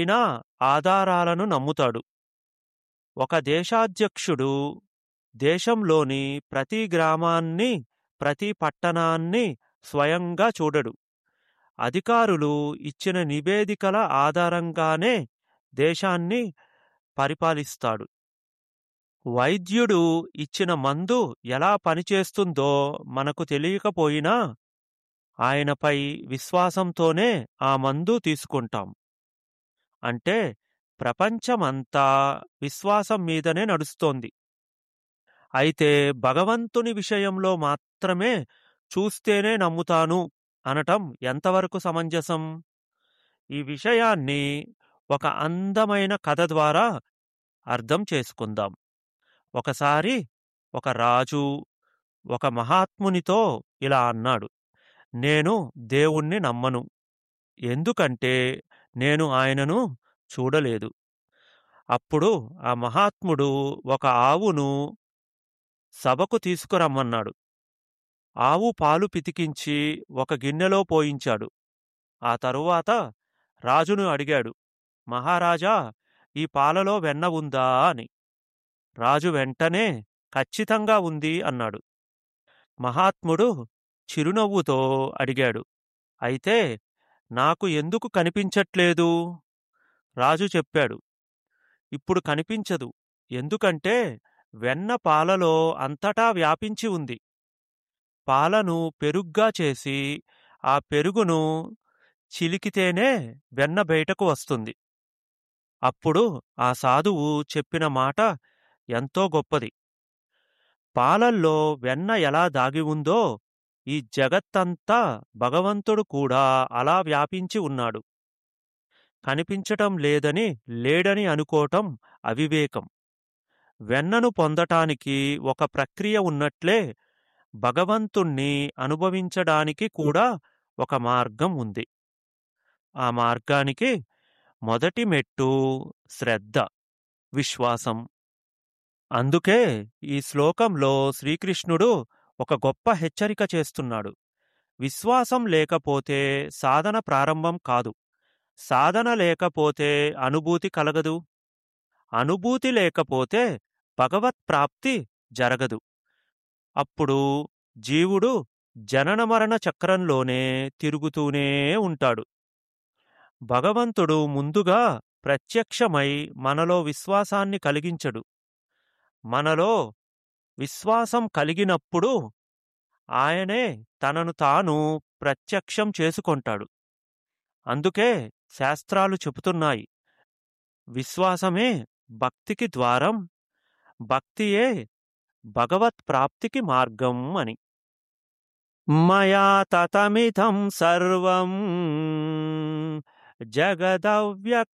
అయినా ఆధారాలను నమ్ముతాడు ఒక దేశాధ్యక్షుడు దేశంలోని ప్రతి గ్రామాన్ని ప్రతి పట్టణాన్ని స్వయంగా చూడడు అధికారులు ఇచ్చిన నివేదికల ఆధారంగానే దేశాన్ని పరిపాలిస్తాడు వైద్యుడు ఇచ్చిన మందు ఎలా పనిచేస్తుందో మనకు తెలియకపోయినా ఆయనపై విశ్వాసంతోనే ఆ మందు తీసుకుంటాం అంటే ప్రపంచమంతా విశ్వాసం మీదనే నడుస్తోంది అయితే భగవంతుని విషయంలో మాత్రమే చూస్తేనే నమ్ముతాను అనటం ఎంతవరకు సమంజసం ఈ విషయాన్ని ఒక అందమైన కథ ద్వారా అర్థం చేసుకుందాం ఒకసారి ఒక రాజు ఒక మహాత్మునితో ఇలా అన్నాడు నేను దేవుణ్ణి నమ్మను ఎందుకంటే నేను ఆయనను చూడలేదు అప్పుడు ఆ మహాత్ముడు ఒక ఆవును సభకు తీసుకురమ్మన్నాడు ఆవు పాలు పితికించి ఒక గిన్నెలో పోయించాడు ఆ తరువాత రాజును అడిగాడు మహారాజా ఈ పాలలో వెన్న ఉందా అని రాజు వెంటనే ఖచ్చితంగా ఉంది అన్నాడు మహాత్ముడు చిరునవ్వుతో అడిగాడు అయితే నాకు ఎందుకు కనిపించట్లేదు రాజు చెప్పాడు ఇప్పుడు కనిపించదు ఎందుకంటే వెన్న పాలలో అంతటా వ్యాపించి ఉంది పాలను పెరుగ్గా చేసి ఆ పెరుగును చిలికితేనే వెన్న బయటకు వస్తుంది అప్పుడు ఆ సాధువు చెప్పిన మాట ఎంతో గొప్పది పాలల్లో వెన్న ఎలా దాగి ఉందో ఈ జగత్తంతా భగవంతుడు కూడా అలా వ్యాపించి ఉన్నాడు కనిపించటం లేదని లేడని అనుకోవటం అవివేకం వెన్నను పొందటానికి ఒక ప్రక్రియ ఉన్నట్లే భగవంతుణ్ణి అనుభవించడానికి కూడా ఒక మార్గం ఉంది ఆ మార్గానికి మొదటి మెట్టు శ్రద్ధ విశ్వాసం అందుకే ఈ శ్లోకంలో శ్రీకృష్ణుడు ఒక గొప్ప హెచ్చరిక చేస్తున్నాడు విశ్వాసం లేకపోతే సాధన ప్రారంభం కాదు సాధన లేకపోతే అనుభూతి కలగదు అనుభూతి లేకపోతే భగవత్ ప్రాప్తి జరగదు అప్పుడు జీవుడు జనన మరణ చక్రంలోనే తిరుగుతూనే ఉంటాడు భగవంతుడు ముందుగా ప్రత్యక్షమై మనలో విశ్వాసాన్ని కలిగించడు మనలో విశ్వాసం కలిగినప్పుడు ఆయనే తనను తాను ప్రత్యక్షం చేసుకొంటాడు అందుకే శాస్త్రాలు చెబుతున్నాయి విశ్వాసమే భక్తికి ద్వారం భక్తియే భగవత్ ప్రాప్తికి మార్గం అని మయా తతమిథం సర్వం జగదవ్యక్త